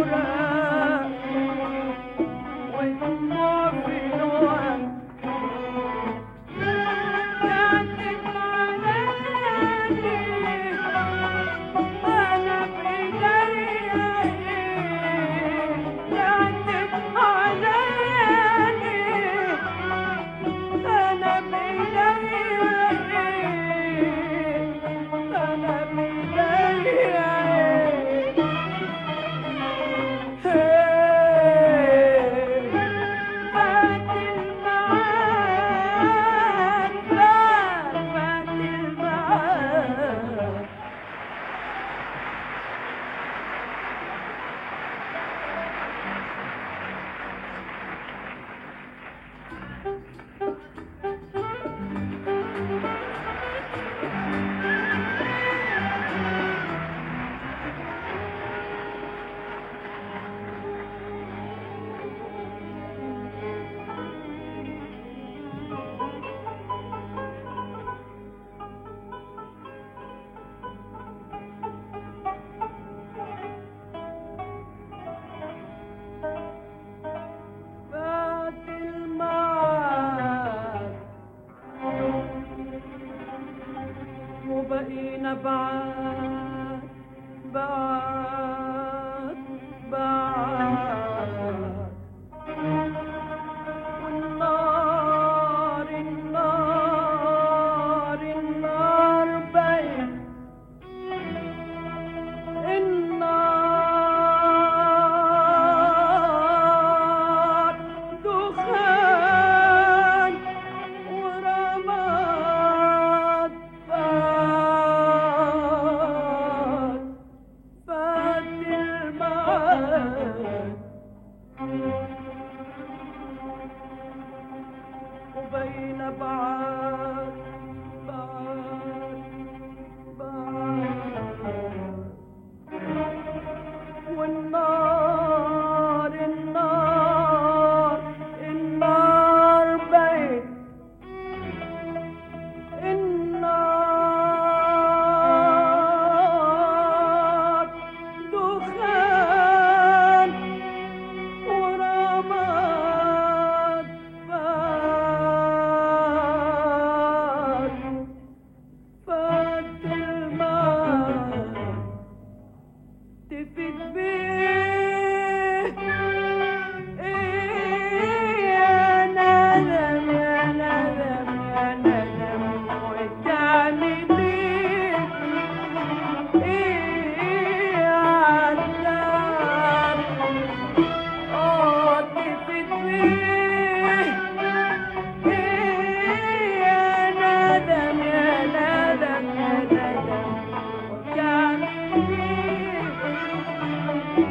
فراق ودموع في الوقت تعتب علاني أنا بإيديا تعتب علاني أنا بإيديا أنا بإيديا فات المعاد فات فات المعاد فات المعاد وبقينا بعاد بعاد بعاد والنار النار النار بين النار دخان ورماد فات فات المعاد وبين بعاد بعاد بعاد والنار النار النار بين النار دخان ورماد فات فات الماء تفت بيه إيه يا ندم يا ندم يا ندم وتعمل ايه إيه يا عذاب آه تفت بيه إيه يا ندم يا ندم يا ندم وتعمل ايه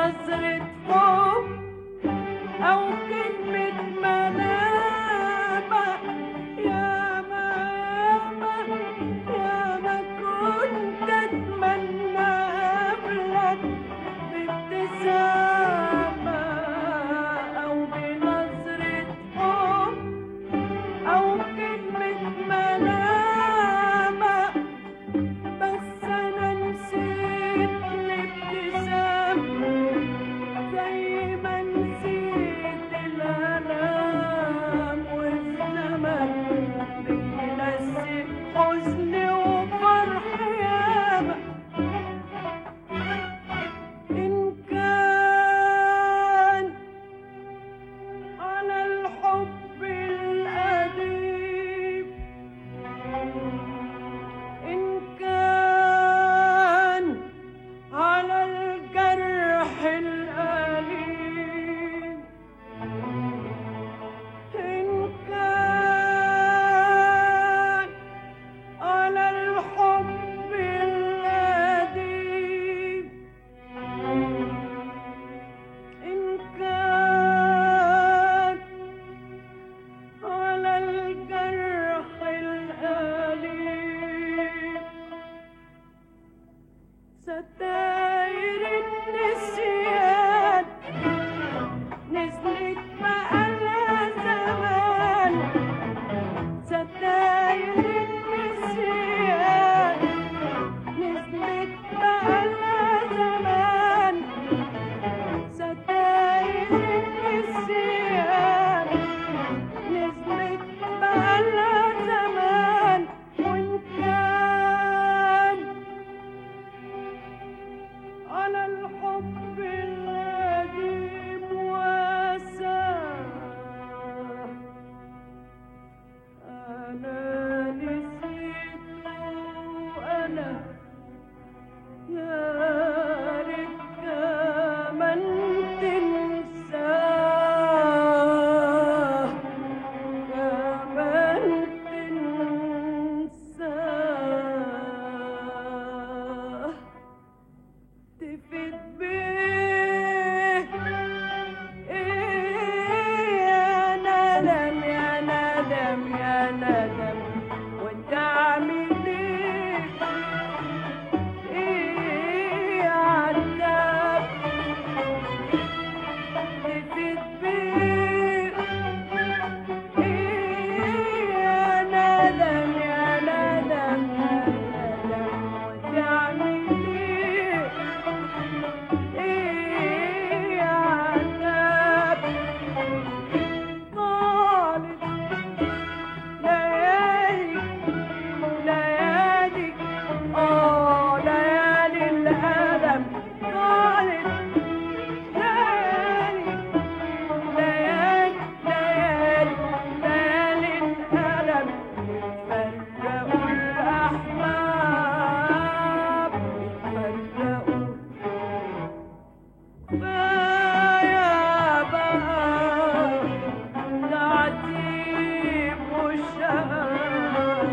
بنظرة حب أو كلمة ملامة يا ما يا ما كنت أتمنى قبلك بابتسامة أو بنظرة حب أو كلمة ملامة بس أنا نسيت الابتسامة زي ما نسيت الألام والزمن بينسي حزني وفرحي ياما إن كان على الحب القديم إن كان على الجرح الأليم إن كان على الحب القديم إن كان على الجرح الأليم ستاير النسيان نزلت بقالها زمان ستاير النسيان نزلت بقالها زمان ستاير النسيان نزلت بقالها زمان وإن كان على الحب القديم واساه أنا نسيته أنا يا ريت كمان تنساه كمان تنساه تفت بيه إيه يا ندم يا ندم يا ندم وانت عامل ايه ايه يا عتاب تفت بيه ايه يا ندم يا ندم يا ندم وانت عامل ايه ايه يا عتاب طالت ليالي ليالي اه ليالي الألم طالت ليالي ليالي ليالي ليالي الألم فرقوا الأحباب فرقوا يا بقى العتيب والشهاب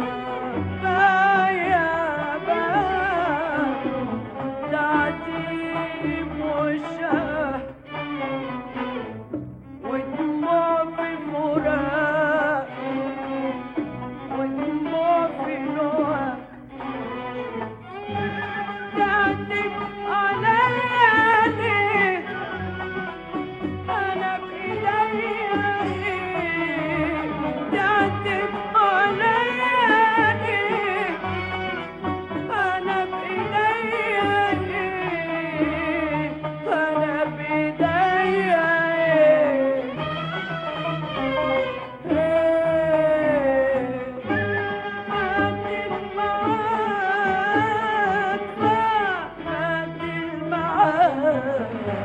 يا بقى العتيب والشهاب ودموع في فراق ودموع في نوى تعتب عليا ليه أنا بإيديا إيه تعتب عليا ليه أنا بإيديا إيه أنا بإيديا إيه هاتي معاك هاتي معاك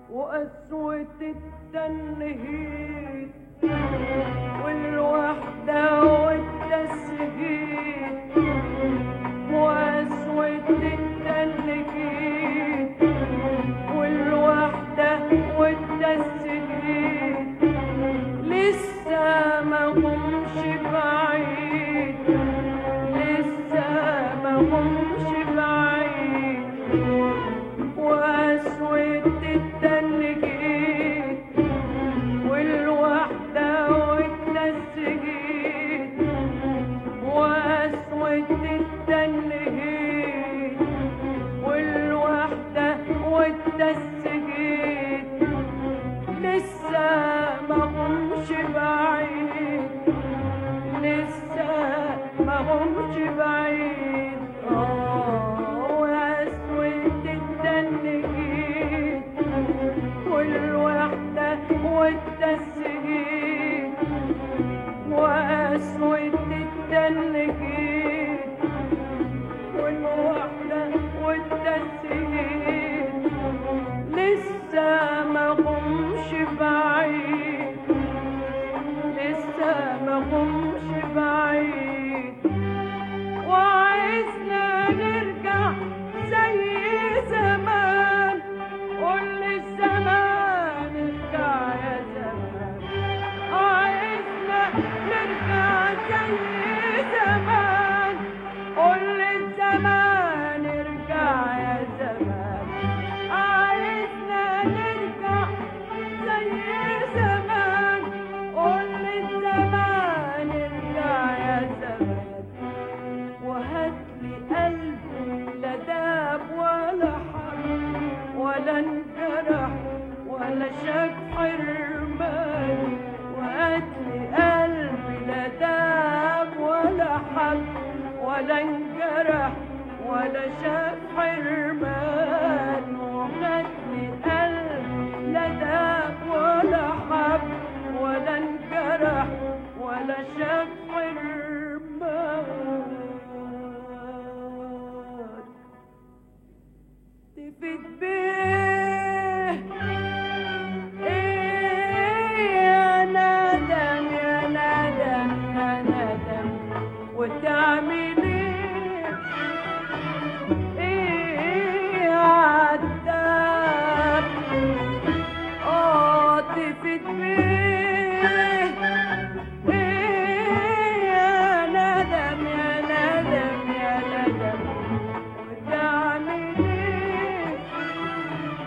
وقسوة التنهيد والوحدة والتسجيل وقسوة التنهيد والوحدة والتسجيل لسه ما همش بعيد لسه ما همش بعيد وقسوة التنجيد والوحدة والتسجيل وقسوة التنجيد والوحدة والتسجيل لسه ما همش بعيد لسه ما همش بعيد اه وقسوة التنجيد والوحدة والتسجيل وقسوة التنجيد والوحدة والتسجيل لسه ما همش بعيد لسه ما همش بعيد وعايزنا نرجع زي زمان قول الزمان ارجع يا زمان عايزنا نرجع زي زمان قول الزمان ارجع يا زمان عايزنا نرجع زي زمان قول الزمان ارجع يا زمان وهاتلي قلب لا داب ولا حرب ولا انجرح ولا شاف حرمان وهاتلي قلب لا داب ولا حب ولا انجرح ولا شاف حرمان وهاتلي قلب لا داب ولا حب ولا انجرح ولا شاف حرمان تفت بيه ايه يا ندم يا ندم يا ندم وتعمل ايه ايه يا عدام اه تفت بيه ايه يا ندم يا ندم يا ندم وتعمل ايه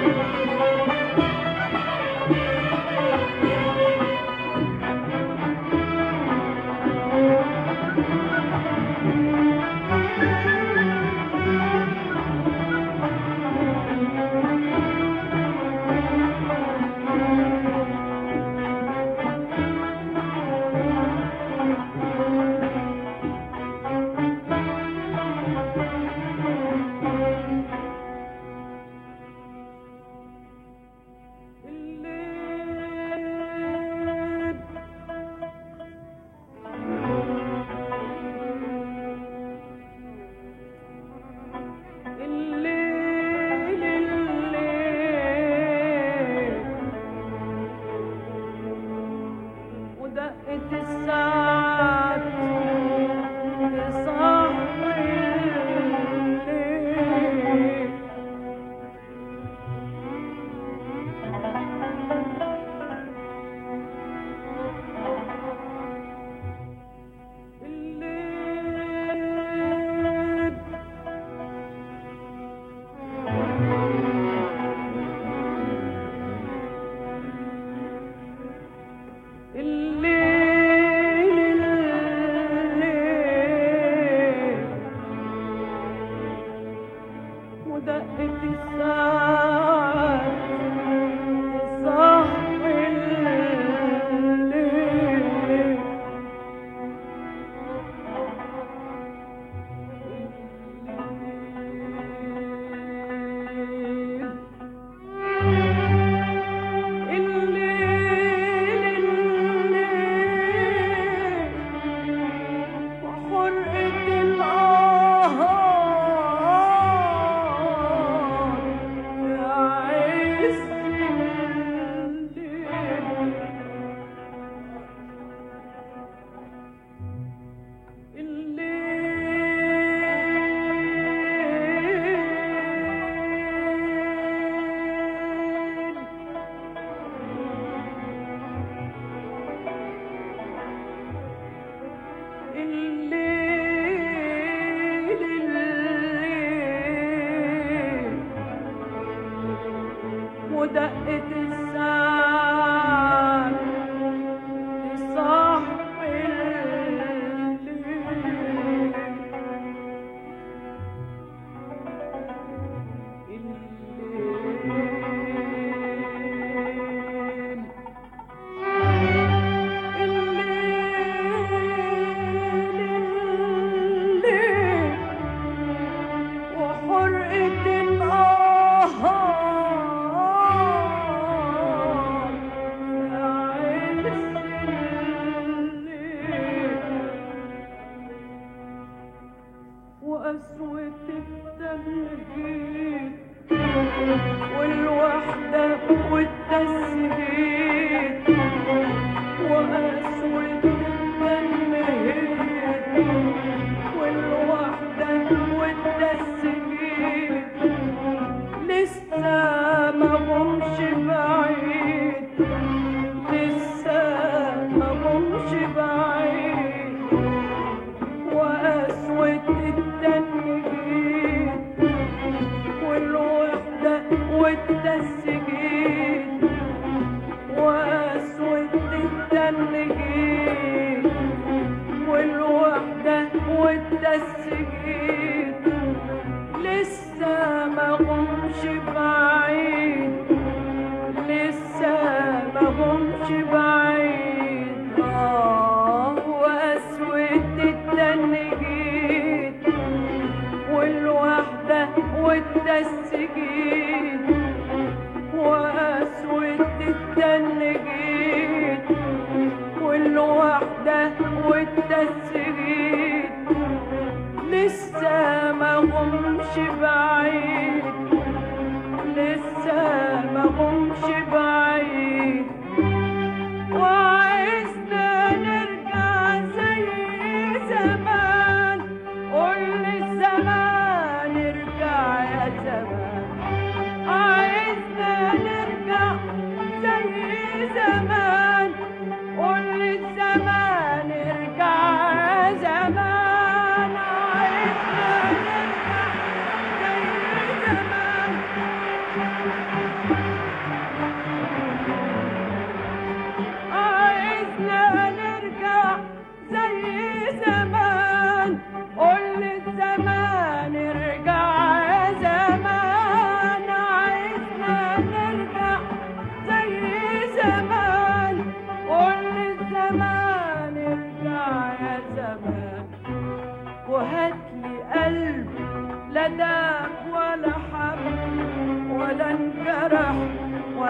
الليل الليل الليل ودقت الساعات تصحي الليل الليل الليل الليل ودقت الساعات تصحي الليل الليل الليل وحرقة القهار في عز الليل الليل الليل الليل ودقت الساعات تصحي الليل الليل الليل وحرقة النهار في عز الليل وقسوة التمهيد والوحدة والتسهيل وقسوة التمهيد والوحدة والتسهيل لسه ما همش بعيد لسه ما همش بعيد وقسوة التنجيد والوحدة والتسجيل وقسوة التنجيد والوحدة والتسجيل لسه ما همش بعيد لسه ما همش بعيد آه وقسوة التنجيد والوحدة والتسجيل وقسوة التنجيد والوحدة والتسجيل لسه ما همش بعيد لسه ما همش بعيد وعايزنا نرجع زي زمان قول الزمان ارجع يا زمان عايزنا نرجع زي زمان قول الزمان ارجع يا زمان عايزنا نرجع زي زمان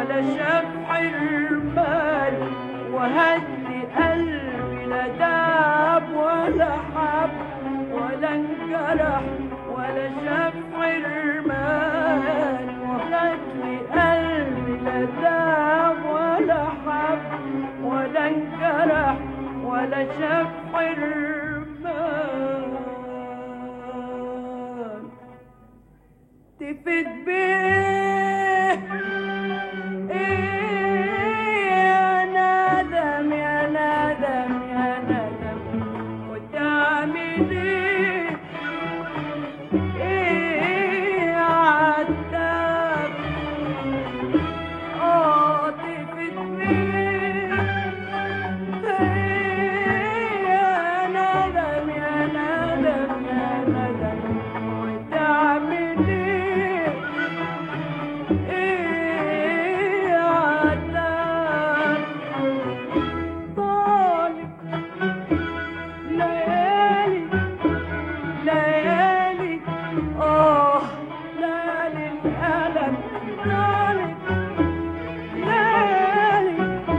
ولا شاف حرمان وهدي قلبي لا داب ولا حب ولا انجرح ولا شاف حرمان وهدي قلبي لا داب ولا حب ولا انجرح ولا شاف حرمان تفت بيه إيه يا ندم يا ندم يا ندم وتعمل ايه ايه يا عتاب اه تفت بيه إيه يا ندم يا ندم يا ندم وتعمل ايه ايه يا عتاب طالب ليالي ليالي اه ليالي الألم طالب ليالي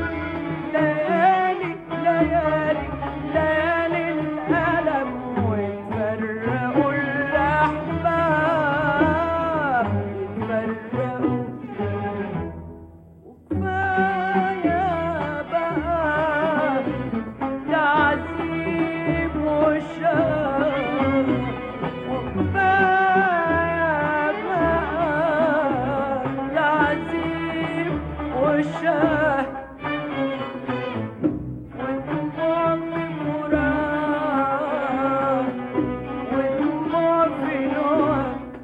ليالي ليالي ليالي الألم وتفرقوا الأحباب يتفرقوا وكفاية بقى تعذيب وشر وكفاية بقى تعذيب وشر ودموع في مرار ودموع في نور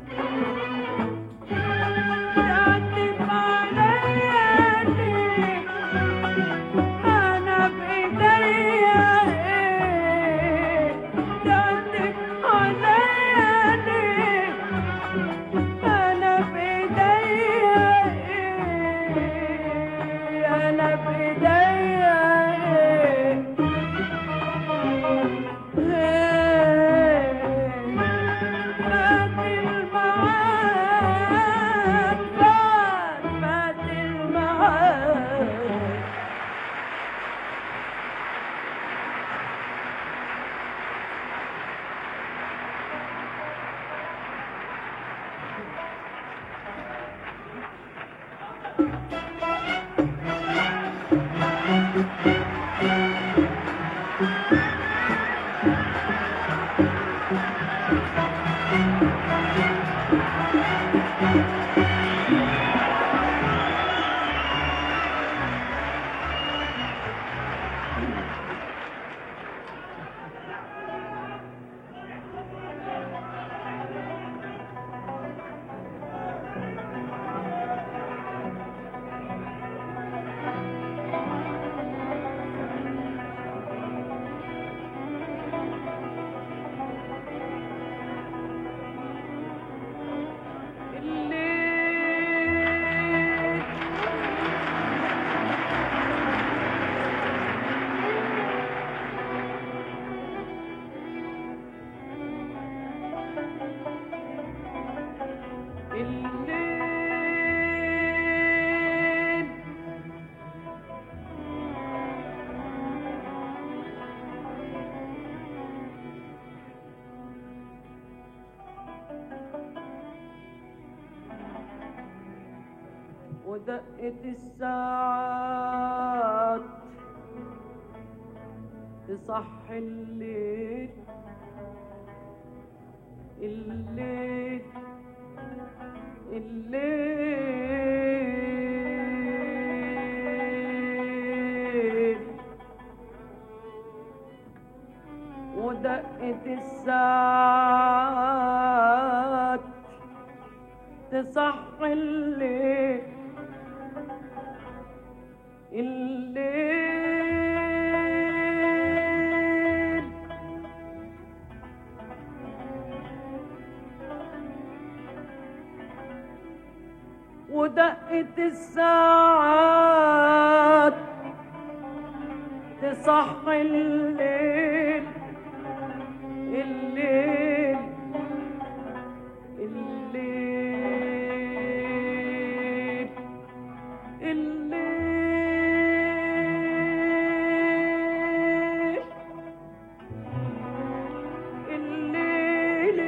تعتب عليا ليه أنا بإيديا إيه تعتب عليا ليه أنا بإيديا إيه أنا بإيديا إيه فات المعاد فات فات المعاد الليل الليل ودقت الساعات تصحي الليل الليل الليل ودقت الساعات تصحي الليل الليل ودقت الساعات تصحي الليل الليل الليل الليل الليل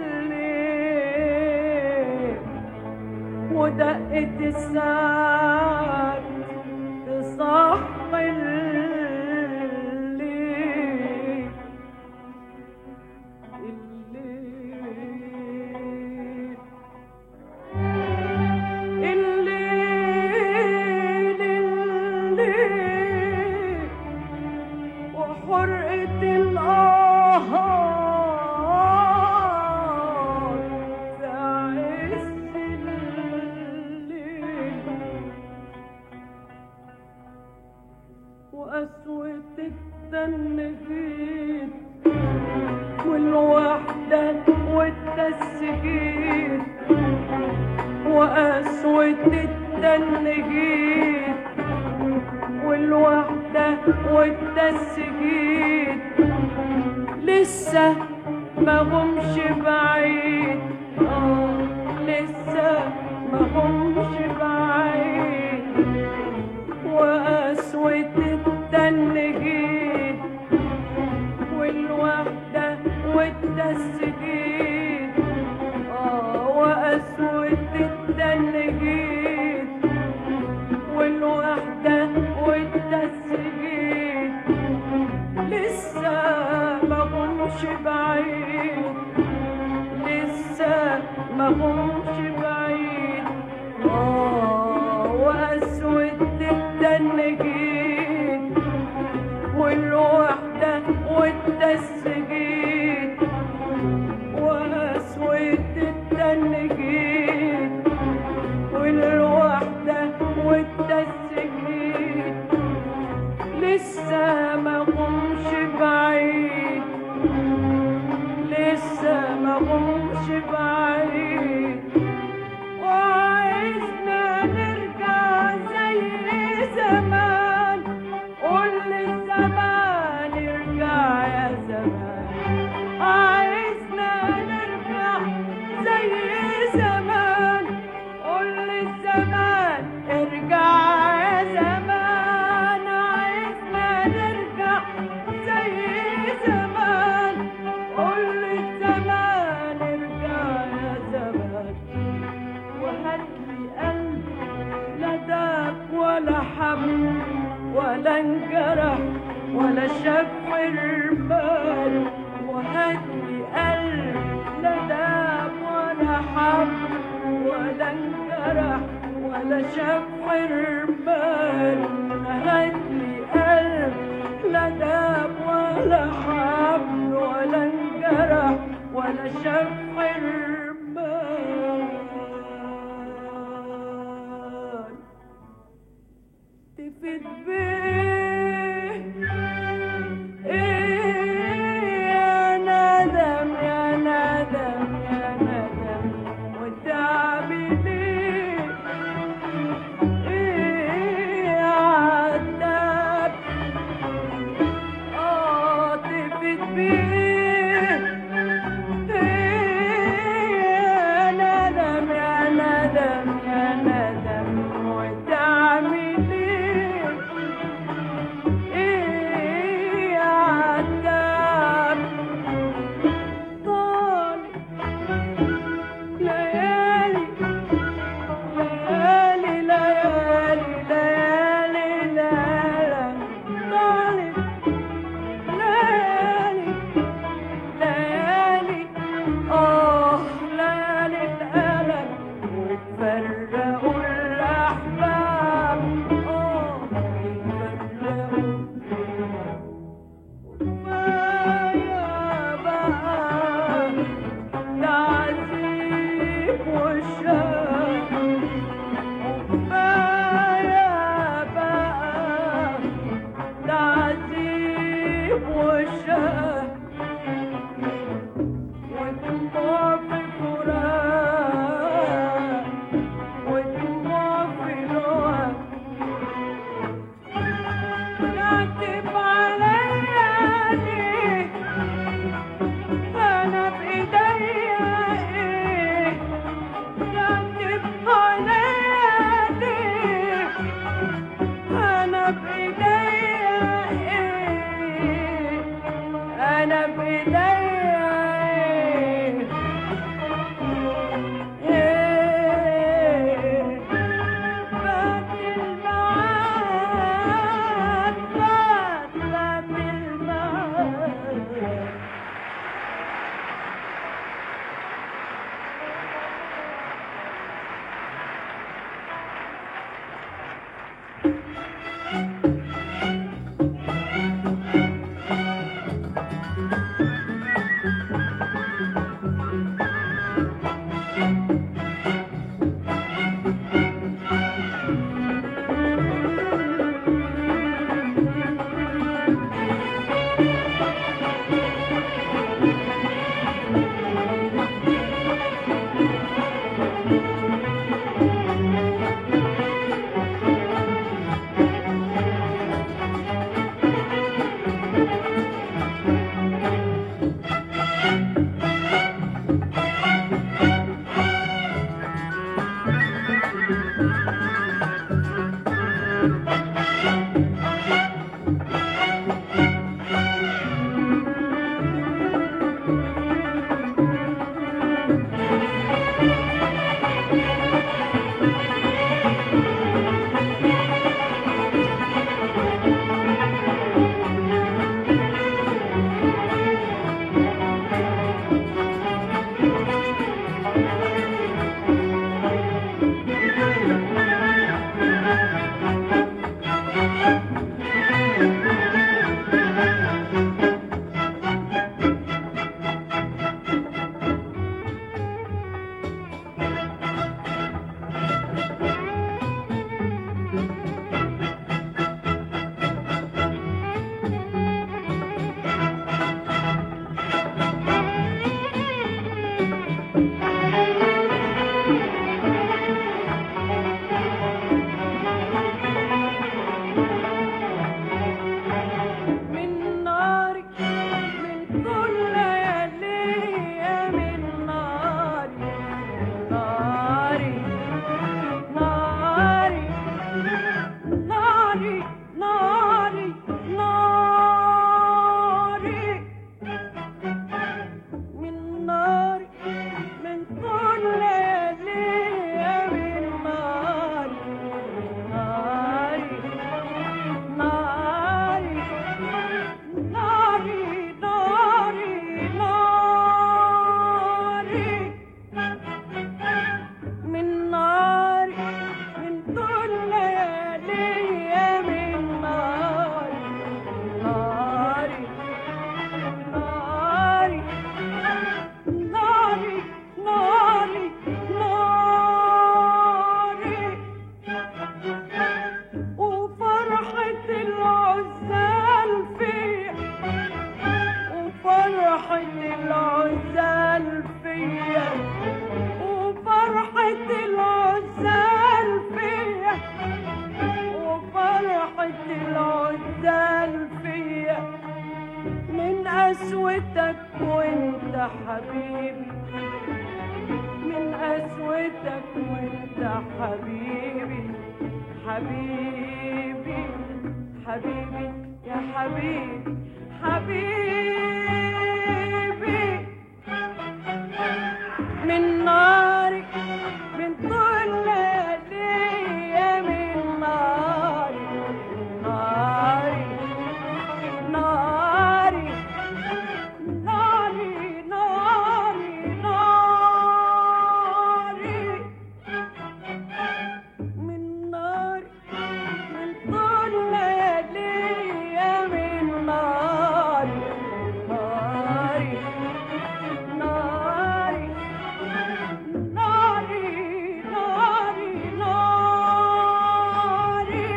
الليل ودقة الساعة تصحي الليل الليل الليل الليل وحرقة القهر في عز الليل وقسوة التنفيذ والوحدة والتسجيل وقسوة التنجيد والوحدة والتسجيل لسه ما همش بعيد آه لسه ما همش بعيد وقسوة التنجيد والوحدة والتسجيل آه وقسوة التنجيد والوحدة والتسجيل لسه ما همش بعيد لسه ما همش بعيد آه وقسوة التنجيد والوحدة والتسجيل وقسوة التنجيد والوحدة والتسجيل لسه ما همش بعيد لسه ما همش بعيد وعايزنا نرجع زي زمان قول للزمان ارجع يا زمان عايزنا نرجع زي زمان قول للزمان ارجع يا زمان عايزنا نرجع زي زمان قول للزمان ارجع يا زمان وهاتلي قلب لا داب ولا حب ولا انجرح ولا شاف حرمان وهاتلي قلب لا داب ولا حب ولا انجرح ولا شاف حرمان هاتلي قلب لا داب ولا حب ولا انجرح ولا شاف حرمان تفت بيه ايه يا ندم يا ندم يا ندم وتعبي ليه ايه يا عتاب اه تفت بيه يا ندم يا ندم يا ندم وتعمل ايه من ناري من كل ليالي من ناري ناري ناري ناري ناري ناري من ناري من كل ليالي من ناري ناري ناري ناري ناري ناري من ناري من كل ليالي من ناري ناري ناري ناري ناري ناري وفرحة العزال فيا وفرحة العزال فيا وفرحة العزال فيا وفرحة العزال فيا من قسوتك وانت حبيبي من قسوتك وانت حبيبي حبيبي حبيبي يا حبيبي حبيبي من ناري من كل ليا من ناري ناري ناري ناري ناري ناري من ناري من كل ليا من ناري ناري ناري ناري ناري ناري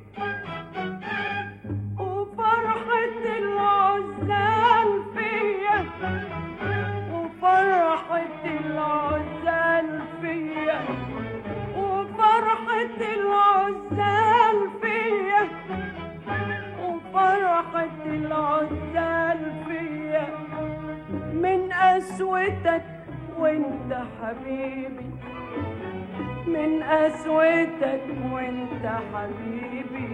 وفرحة العزال فيا وفرحة العزال فيا وفرحة العزال فيا وفرحة العزال فيا من قسوتك وانت حبيبي من قسوتك وانت حبيبي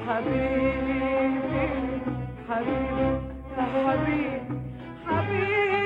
حبيبي حبيبي يا حبيبي حبيبي